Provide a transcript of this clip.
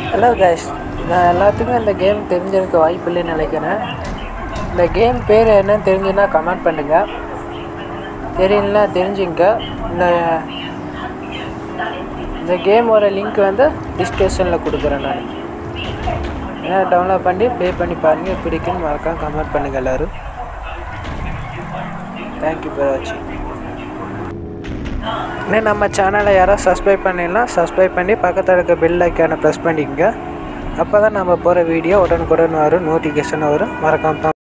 hello guys நான் எல்லாத்துக்கும் இந்த கேம் தெரிஞ்சிருக்க வாய்ப்பு இல்லைன்னு நினைக்கிறேன் இந்த கேம் பேர் என்னன்னு தெரிஞ்சுன்னா கமெண்ட் பண்ணுங்கள் தெரியலனா தெரிஞ்சுங்க இந்த இந்த கேமோட லிங்க் வந்து டிஸ்கிரிப்ஷனில் கொடுக்குறேன் நான் ஏன்னா டவுன்லோட் பண்ணி ப்ளே பண்ணி பாருங்கள் பிடிக்குன்னு மறக்காம கமெண்ட் பண்ணுங்கள் எல்லோரும் தேங்க்யூ ஃபார் வாட்சிங் இன்னும் நம்ம சேனலை யாராவது சப்ஸ்கிரைப் பண்ணிடலாம் சப்ஸ்கிரைப் பண்ணி பக்கத்தில் இருக்க பெல் ஐக்கானை ப்ரெஸ் பண்ணிக்கங்க அப்போ தான் நம்ம போகிற வீடியோ உடனுக்குடன் வரும் நோட்டிஃபிகேஷன் வரும் மறக்காம